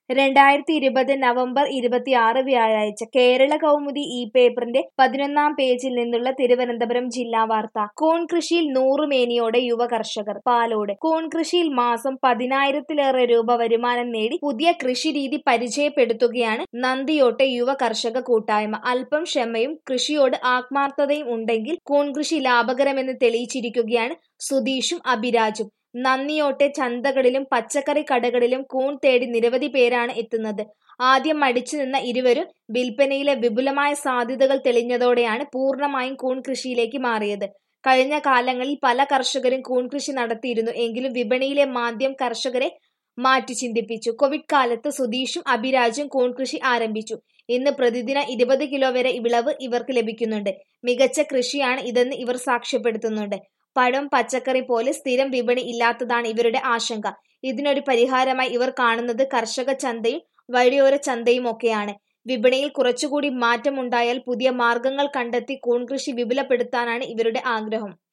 രണ്ടായിരത്തി ഇരുപത് നവംബർ ഇരുപത്തിയാറ് വ്യാഴാഴ്ച കേരള കൗമുദി ഈ പേപ്പറിന്റെ പതിനൊന്നാം പേജിൽ നിന്നുള്ള തിരുവനന്തപുരം ജില്ലാ വാർത്ത കൂൺ കൃഷിയിൽ നൂറുമേനിയോടെ യുവ കർഷകർ പാലോട് കൂൺ കൃഷിയിൽ മാസം പതിനായിരത്തിലേറെ രൂപ വരുമാനം നേടി പുതിയ കൃഷിരീതി പരിചയപ്പെടുത്തുകയാണ് നന്ദിയോട്ടെ യുവ കർഷക കൂട്ടായ്മ അല്പം ക്ഷമയും കൃഷിയോട് ആത്മാർത്ഥതയും ഉണ്ടെങ്കിൽ കൂൺ കൃഷി ലാഭകരമെന്ന് തെളിയിച്ചിരിക്കുകയാണ് സുധീഷും അഭിരാജും നന്ദിയോട്ടെ ചന്തകളിലും പച്ചക്കറി കടകളിലും കൂൺ തേടി നിരവധി പേരാണ് എത്തുന്നത് ആദ്യം മടിച്ചു നിന്ന ഇരുവരും വിൽപ്പനയിലെ വിപുലമായ സാധ്യതകൾ തെളിഞ്ഞതോടെയാണ് പൂർണ്ണമായും കൂൺ കൃഷിയിലേക്ക് മാറിയത് കഴിഞ്ഞ കാലങ്ങളിൽ പല കർഷകരും കൂൺ കൃഷി നടത്തിയിരുന്നു എങ്കിലും വിപണിയിലെ മാന്ദ്യം കർഷകരെ മാറ്റി ചിന്തിപ്പിച്ചു കോവിഡ് കാലത്ത് സുധീഷും അഭിരാജും കൂൺ കൃഷി ആരംഭിച്ചു ഇന്ന് പ്രതിദിന ഇരുപത് കിലോ വരെ വിളവ് ഇവർക്ക് ലഭിക്കുന്നുണ്ട് മികച്ച കൃഷിയാണ് ഇതെന്ന് ഇവർ സാക്ഷ്യപ്പെടുത്തുന്നുണ്ട് പഴം പച്ചക്കറി പോലെ സ്ഥിരം വിപണി ഇല്ലാത്തതാണ് ഇവരുടെ ആശങ്ക ഇതിനൊരു പരിഹാരമായി ഇവർ കാണുന്നത് കർഷക ചന്തയും വഴിയോര ചന്തയും ഒക്കെയാണ് വിപണിയിൽ കുറച്ചുകൂടി മാറ്റമുണ്ടായാൽ പുതിയ മാർഗങ്ങൾ കണ്ടെത്തി കൂൺ കൃഷി വിപുലപ്പെടുത്താനാണ് ഇവരുടെ ആഗ്രഹം